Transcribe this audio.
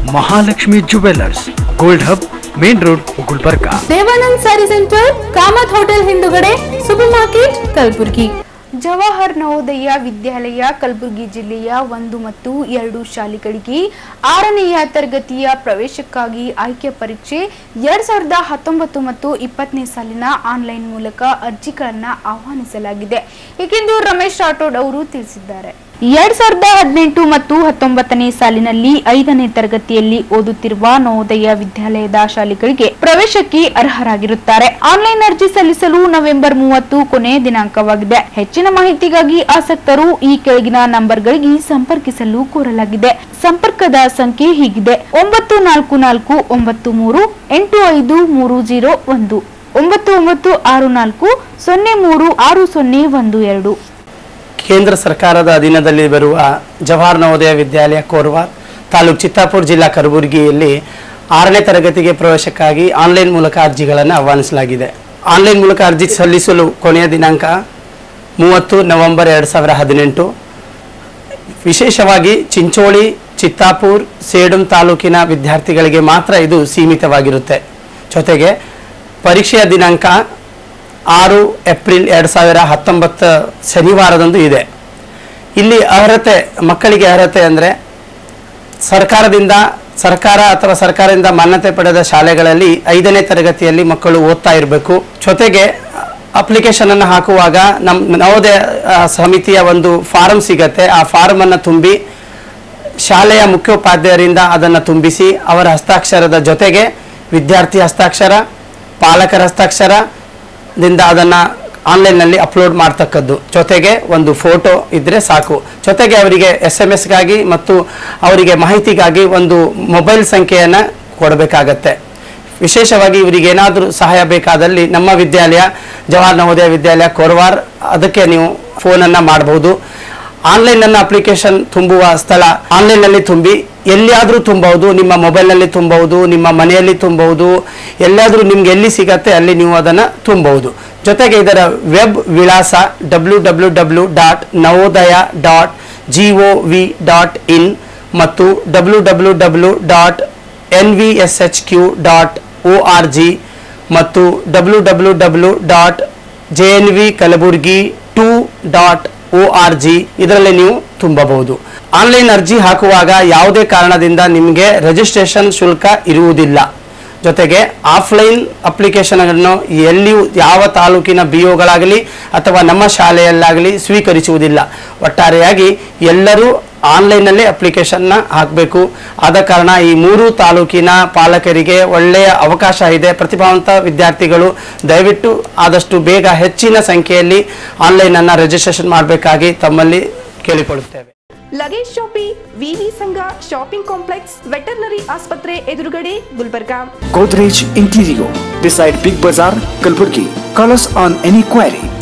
Mahalakshmi jewellers gold hub main road Gulbarga Devanand sari centre Kamath hotel ಹಿಂದುಗಡೆ super market Kalaburgi Jawahar Navodaya Vidyalaya Kalaburagi ಜಿಲ್ಲೆಯ ಒಂದು ಮತ್ತು ಎರಡು ಶಾಲೆಗಳಿಗೆ ಆರನೆಯ ತರಗತಿಯ ಪ್ರವೇಶಕ್ಕಾಗಿ ಆಯ್ಕೆ ಪರೀಕ್ಷೆ ಎರಡ್ ಸಾವಿರದ ಹತ್ತೊಂಬತ್ತು ಮತ್ತು ಇಪ್ಪತ್ತನೇ ಸಾಲಿನ ಆನ್ಲೈನ್ ಮೂಲಕ ಅರ್ಜಿಗಳನ್ನು ಆಹ್ವಾನಿಸಲಾಗಿದೆ ಏಕೆಂದು ರಮೇಶ್ ರಾಠೋಡ್ ಅವರು ತಿಳಿಸಿದ್ದಾರೆ ಎರಡ್ ಸಾವಿರದ ಹದಿನೆಂಟು ಮತ್ತು ಹತ್ತೊಂಬತ್ತನೇ ಸಾಲಿನಲ್ಲಿ ಐದನೇ ತರಗತಿಯಲ್ಲಿ ಓದುತ್ತಿರುವ ನವೋದಯ ವಿದ್ಯಾಲಯದ ಶಾಲೆಗಳಿಗೆ ಪ್ರವೇಶಕ್ಕೆ ಅರ್ಹರಾಗಿರುತ್ತಾರೆ ಆನ್ಲೈನ್ ಅರ್ಜಿ ಸಲ್ಲಿಸಲು ನವೆಂಬರ್ ಮೂವತ್ತು ಕೊನೆಯ ದಿನಾಂಕವಾಗಿದೆ ಹೆಚ್ಚಿನ ಮಾಹಿತಿಗಾಗಿ ಆಸಕ್ತರು ಈ ಕೆಳಗಿನ ನಂಬರ್ಗಳಿಗೆ ಸಂಪರ್ಕಿಸಲು ಕೋರಲಾಗಿದೆ ಸಂಪರ್ಕದ ಸಂಖ್ಯೆ ಹೀಗಿದೆ ಒಂಬತ್ತು ನಾಲ್ಕು ನಾಲ್ಕು ಒಂಬತ್ತು ಮೂರು ಎಂಟು ಐದು ಮೂರು ಜೀರೋ ಒಂದು ಒಂಬತ್ತು ಒಂಬತ್ತು ಆರು ನಾಲ್ಕು ಸೊನ್ನೆ ಮೂರು ಆರು ಸೊನ್ನೆ ಒಂದು ಎರಡು ಕೇಂದ್ರ ಸರ್ಕಾರದ ಅಧೀನದಲ್ಲಿ ಬರುವ ಜವಾಹರ್ ನವೋದಯ ವಿದ್ಯಾಲಯ ಕೋರ್ವಾರ್ ತಾಲೂಕು ಚಿತ್ತಾಪುರ ಜಿಲ್ಲಾ ಕಲಬುರಗಿಯಲ್ಲಿ ಆರನೇ ತರಗತಿಗೆ ಪ್ರವೇಶಕ್ಕಾಗಿ ಆನ್ಲೈನ್ ಮೂಲಕ ಅರ್ಜಿಗಳನ್ನು ಆಹ್ವಾನಿಸಲಾಗಿದೆ ಆನ್ಲೈನ್ ಮೂಲಕ ಅರ್ಜಿ ಸಲ್ಲಿಸಲು ಕೊನೆಯ ದಿನಾಂಕ ಮೂವತ್ತು ನವೆಂಬರ್ ಎರಡು ಸಾವಿರ ಹದಿನೆಂಟು ವಿಶೇಷವಾಗಿ ಚಿಂಚೋಳಿ ಚಿತ್ತಾಪುರ್ ಸೇಡಂ ತಾಲೂಕಿನ ವಿದ್ಯಾರ್ಥಿಗಳಿಗೆ ಮಾತ್ರ ಇದು ಸೀಮಿತವಾಗಿರುತ್ತೆ ಜೊತೆಗೆ ಪರೀಕ್ಷೆಯ ದಿನಾಂಕ ಆರು ಏಪ್ರಿಲ್ ಎರಡು ಸಾವಿರ ಹತ್ತೊಂಬತ್ತು ಶನಿವಾರದಂದು ಇದೆ ಇಲ್ಲಿ ಅರ್ಹತೆ ಮಕ್ಕಳಿಗೆ ಅರ್ಹತೆ ಅಂದರೆ ಸರ್ಕಾರದಿಂದ ಸರ್ಕಾರ ಅಥವಾ ಸರ್ಕಾರದಿಂದ ಮಾನ್ಯತೆ ಪಡೆದ ಶಾಲೆಗಳಲ್ಲಿ ಐದನೇ ತರಗತಿಯಲ್ಲಿ ಮಕ್ಕಳು ಓದ್ತಾ ಇರಬೇಕು ಜೊತೆಗೆ ಅಪ್ಲಿಕೇಶನ್ ಅನ್ನು ಹಾಕುವಾಗ ನಮ್ಮ ನವೋದಯ ಆ, ಸಮಿತಿಯ ಒಂದು ಫಾರಂ ಸಿಗತ್ತೆ ಆ ಫಾರಂ ಅನ್ನು ತುಂಬಿ ಶಾಲೆಯ ಮುಖ್ಯೋಪಾಧ್ಯಾಯರಿಂದ ಅದನ್ನು ತುಂಬಿಸಿ ಅವರ ಹಸ್ತಾಕ್ಷರದ ಜೊತೆಗೆ ವಿದ್ಯಾರ್ಥಿ ಹಸ್ತಾಕ್ಷರ ಪಾಲಕರ ಹಸ್ತಾಕ್ಷರದಿಂದ ಅದನ್ನು ಆನ್ಲೈನ್ನಲ್ಲಿ ಅಪ್ಲೋಡ್ ಮಾಡ್ತಕ್ಕದ್ದು ಜೊತೆಗೆ ಒಂದು ಫೋಟೋ ಇದ್ದರೆ ಸಾಕು ಜೊತೆಗೆ ಅವರಿಗೆ ಎಸ್ ಎಮ್ ಎಸ್ಗಾಗಿ ಮತ್ತು ಅವರಿಗೆ ಮಾಹಿತಿಗಾಗಿ ಒಂದು ಮೊಬೈಲ್ ಸಂಖ್ಯೆಯನ್ನು ಕೊಡಬೇಕಾಗತ್ತೆ ವಿಶೇಷವಾಗಿ ಇವರಿಗೆ ಏನಾದರೂ ಸಹಾಯ ಬೇಕಾದಲ್ಲಿ ನಮ್ಮ ವಿದ್ಯಾಲಯ ಜವಾಹರ್ ನವೋದಯ ವಿದ್ಯಾಲಯ ಕೋರವಾರ್ ಅದಕ್ಕೆ ನೀವು ಫೋನನ್ನು ಮಾಡಬಹುದು ಆನ್ಲೈನ್ ಅಪ್ಲಿಕೇಶನ್ ತುಂಬುವ ಸ್ಥಳ ಆನ್ಲೈನ್ ನಲ್ಲಿ ತುಂಬಿ ಎಲ್ಲಿಯಾದರೂ ತುಂಬಬಹುದು ನಿಮ್ಮ ಮೊಬೈಲ್ನಲ್ಲಿ ತುಂಬಬಹುದು ನಿಮ್ಮ ಮನೆಯಲ್ಲಿ ತುಂಬಬಹುದು ಎಲ್ಲಾದರೂ ನಿಮ್ಗೆ ಎಲ್ಲಿ ಸಿಗತ್ತೆ ಅಲ್ಲಿ ನೀವು ಅದನ್ನು ತುಂಬಬಹುದು ಜೊತೆಗೆ ಇದರ ವೆಬ್ ವಿಳಾಸ W W W dot Navodaya dot G O V dot in ಮತ್ತು W W W dot N V S H Q dot O R G ಮತ್ತು W W W dot J N V Kalaburgi two dot O R G ಇದರಲ್ಲಿ ನೀವು ತುಂಬಬಹುದು online ಅರ್ಜಿ ಹಾಕುವಾಗ ಯಾವುದೇ ಕಾರಣದಿಂದ ನಿಮಗೆ ರಿಜಿಸ್ಟ್ರೇಷನ್ ಶುಲ್ಕ ಇರುವುದಿಲ್ಲ ಜೊತೆಗೆ ಆಫ್ಲೈನ್ ಅಪ್ಲಿಕೇಶನ್ ಅನ್ನು ಎಲ್ಲಿಯೂ ಯಾವ ತಾಲೂಕಿನ ಬಿ ಒಗಳಾಗಲಿ ಅಥವಾ ನಮ್ಮ ಶಾಲೆಯಲ್ಲಾಗಲಿ ಸ್ವೀಕರಿಸುವುದಿಲ್ಲ ಒಟ್ಟಾರೆಯಾಗಿ ಎಲ್ಲರೂ ಆನ್ಲೈನಲ್ಲೇ ಅಪ್ಲಿಕೇಶನ್ನ ಹಾಕಬೇಕು ಆದ ಕಾರಣ ಈ ಮೂರು ತಾಲೂಕಿನ ಪಾಲಕರಿಗೆ ಒಳ್ಳೆಯ ಅವಕಾಶ ಇದೆ ಪ್ರತಿಭಾವಂತ ವಿದ್ಯಾರ್ಥಿಗಳು ದಯವಿಟ್ಟು ಆದಷ್ಟು ಬೇಗ ಹೆಚ್ಚಿನ ಸಂಖ್ಯೆಯಲ್ಲಿ ಆನ್ಲೈನನ್ನು ರಿಜಿಸ್ಟ್ರೇಷನ್ ಮಾಡಬೇಕಾಗಿ ತಮ್ಮಲ್ಲಿ ಕೇಳಿಕೊಳ್ಳುತ್ತೇವೆ ಲಗೇಜ್ ಶಾಪಿ ವಿವಿ ಸಂಘ ಶಾಪಿಂಗ್ ಕಾಂಪ್ಲೆಕ್ಸ್ ವೆಟರ್ನರಿ ಆಸ್ಪತ್ರೆ ಎದುರುಗಡೆ Gulbarga Godrej Interior beside Big Bazaar, Kalburgi. Call us on any query